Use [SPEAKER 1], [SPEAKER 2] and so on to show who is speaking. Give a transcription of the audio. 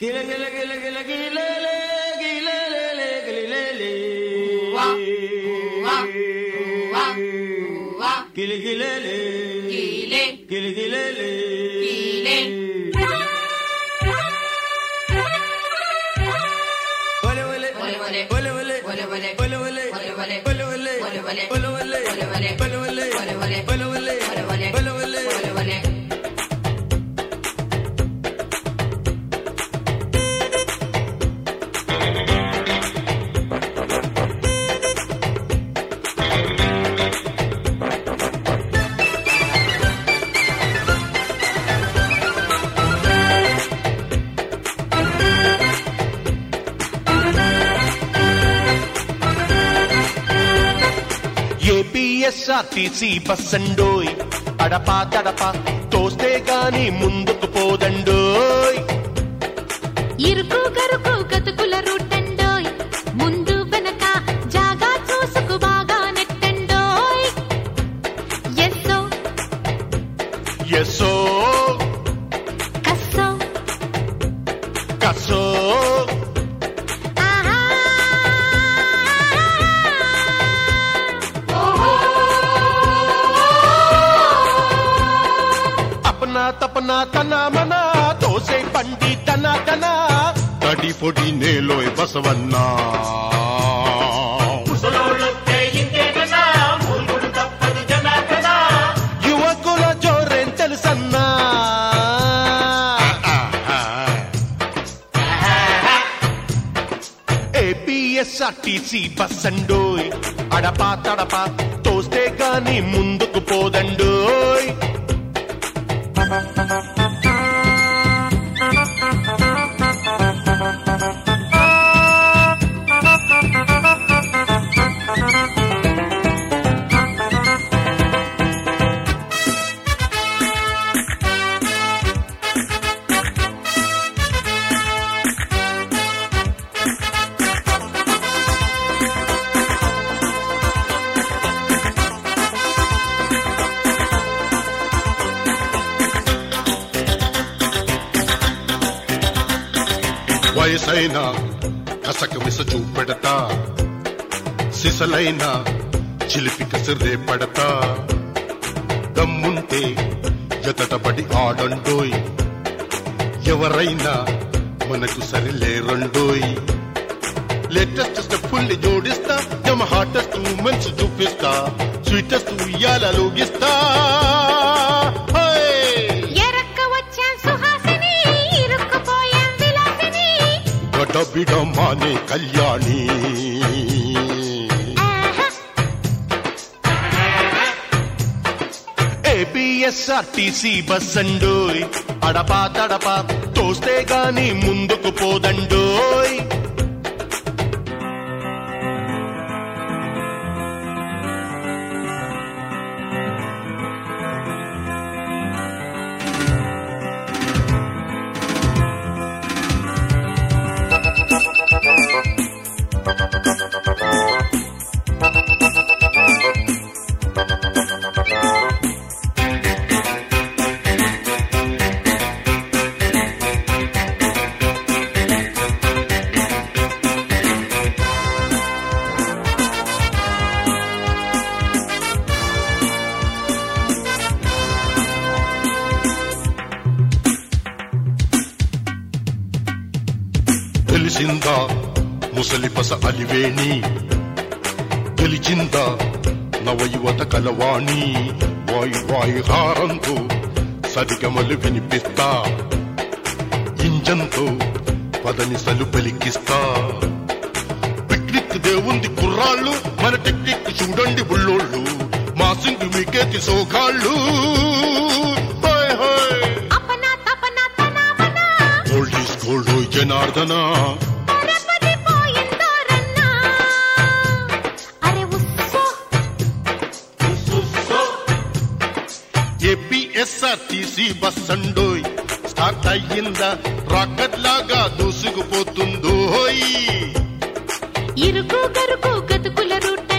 [SPEAKER 1] గిల గిల గిల గిల గిలలే గిలలే గిలలే
[SPEAKER 2] వా, వా, వా, వా.
[SPEAKER 1] గిలి గిలలే
[SPEAKER 2] గిలే,
[SPEAKER 1] గిలి గిలలే
[SPEAKER 2] గిలే.
[SPEAKER 1] ఒలె ఒలె
[SPEAKER 2] ఒలె ఒలె.
[SPEAKER 1] ఒలె ఒలె
[SPEAKER 2] ఒలె ఒలె.
[SPEAKER 1] ఒలె ఒలె
[SPEAKER 2] ఒలె ఒలె.
[SPEAKER 1] ఒలె ఒలె
[SPEAKER 2] ఒలె ఒలె.
[SPEAKER 1] ఒలె ఒలె
[SPEAKER 2] ఒలె ఒలె.
[SPEAKER 1] ఒలె ఒలె
[SPEAKER 2] ఒలె ఒలె.
[SPEAKER 1] ఒలె ఒలె
[SPEAKER 2] ఒలె ఒలె.
[SPEAKER 1] ఒలె ఒలె
[SPEAKER 2] ఒలె ఒలె.
[SPEAKER 3] ఏపీఎస్ఆర్టీసీ బస్సండోయ్ అడపా తడపా తోస్తే గాని ముందుకు పోదండోయ్
[SPEAKER 4] ఇరుకు గరుకు గతుకుల రూటండోయ్ ముందు వెనక జాగా చూసుకు బాగా నెట్టండోయ్ ఎస్సో
[SPEAKER 3] ఎస్సో
[SPEAKER 4] కస్సో
[SPEAKER 3] కసో
[SPEAKER 4] ఆహా
[SPEAKER 3] అపనా తపనా తన మన తోసే పండి తన తన తడి పొడి నేలోయ్ బసవన్నా యువకుల జోరేం తెలుసన్నా ఏపీఎస్ఆర్టీసీ బస్సండోయ్ అడపా తడపా తోస్తే గాని ముందుకు పోదండోయ్
[SPEAKER 5] వయసైన కసక మిస చూపెడతా సిసలైన చిలిపి కసిరే పడతా దమ్ముంటే ఎతటబడి ఆడండోయ్ ఎవరైనా మనకు సరిలేరండోయ్ లేటెస్ట్ స్టెప్పుల్ని జోడిస్తా జమ హాటెస్ట్ మూమెంట్స్ చూపిస్తా స్వీటెస్ట్ ఉయ్యాలలోగిస్తా హై!
[SPEAKER 4] ఎరక్క వచ్చాం సుహాసిని ఇరుక్కుపోయాం విలాసిని
[SPEAKER 5] గడబిడ మానే కళ్యాణి
[SPEAKER 4] ఆహా
[SPEAKER 3] ఏపీఎస్ఆర్టీసీ బస్సండోయ్ అడపా తడపా తోస్తే గాని ముందుకు పోదండోయ్
[SPEAKER 5] తెలిసిందా ముసలి పస అలివేణి గెలిచిందా నవయువత కలవాణి వాయు వాయు హారంతో సరిగమలు వినిపిస్తా ఇంజంతో పదనిసలు పలికిస్తా పిక్నిక్ దేవుంది కుర్రాళ్ళు మన టెక్నిక్ చూడండి బుల్లోళ్ళు మా సింగు మీకేతి సోగాళ్ళు హాయ్ హాయ్
[SPEAKER 4] అపన తపన తనవన
[SPEAKER 5] గోల్డ్ ఈస్ గోల్డ్ జనార్దన
[SPEAKER 4] పరపతి పోయిందోరన్నా అరే ఉస్సో
[SPEAKER 5] ఏపీఎస్ఆర్టీసీ బస్ అండోయ్ స్టార్ట్ అయ్యిందా రాకెట్ లాగా దూసుకుపోతుందో
[SPEAKER 4] ఇరుకు గరుకు గతుకుల రూట